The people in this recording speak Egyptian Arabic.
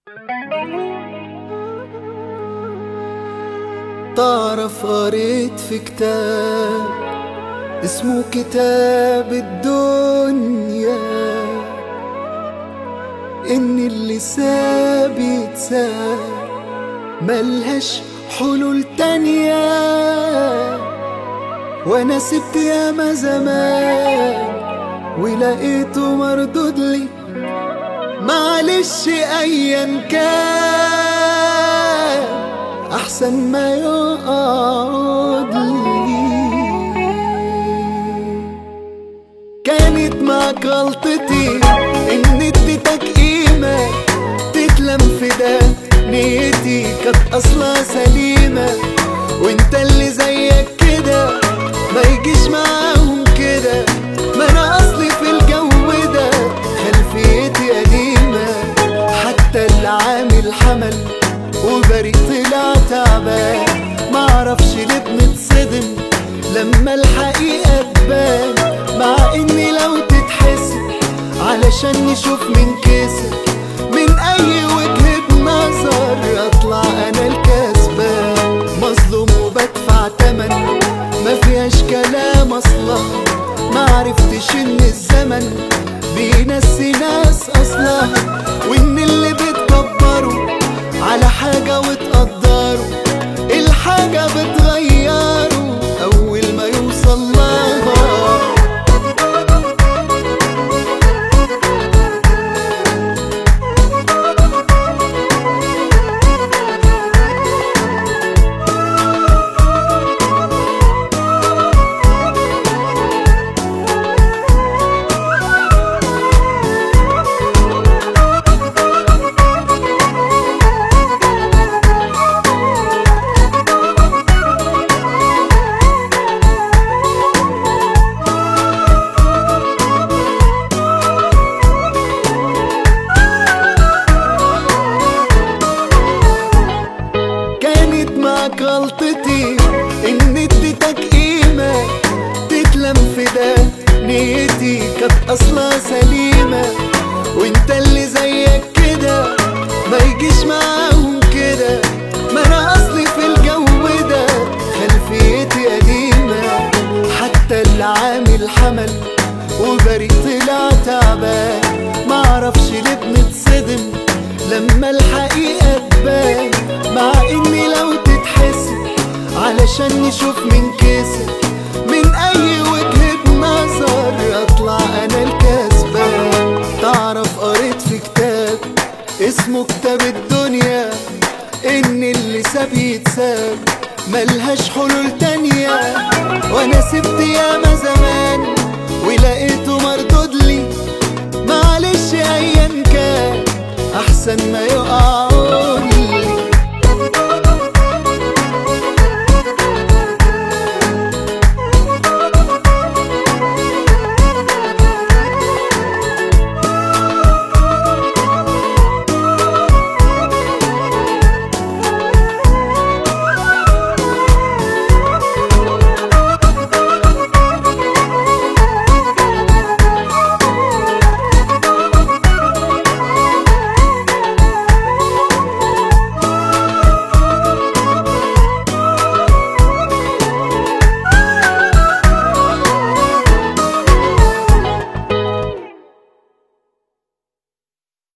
تعرف قريت في كتاب اسمه كتاب الدنيا ان اللي ساب يتساب ملهاش حلول تانية وانا سبت ياما زمان ولقيته مردود لي معلش ايا كان احسن ما يقعد لي كانت معاك غلطتي ان اديتك قيمة تتلم في ده نيتي كانت اصلا سليمة وانت اللي زيك كده ما يجيش معاهم كده ما انا اصلي في الجو ده خلفيتي قديمة حتى اللي عامل حمل وبريء طلع تعبان معرفش ليه بنتصدم لما الحقيقة تبان مع اني لو تتحسب علشان نشوف من كسب من اي وجهة نظر اطلع انا الكسبان مظلوم وبدفع تمن ما فيهاش كلام اصلا معرفتش ان الزمن بينسي ناس اصلا وان اللي بتكبروا على حاجة وتقدروا الحاجة بتغيره أول ما يوصل لها كانت معاك غلطتي ان اديتك قيمة تتلم في ده نيتي كانت اصلا سليمة وانت اللي زيك كده ما يجيش معاهم كده ما انا اصلي في الجو ده خلفيتي قديمة حتى اللي عامل حمل وبريء طلع تعبان معرفش ليه بنتصدم لما الحقيقة تبان مع اني لو تتحسب علشان نشوف من كسب من اي وجهة نظر اطلع انا الكسبان تعرف قريت في كتاب اسمه كتاب الدنيا ان اللي ساب يتساب ملهاش حلول تانية وانا سبت ياما زمان ولقيته مردود لي معلش ايا كان احسن ما يقعد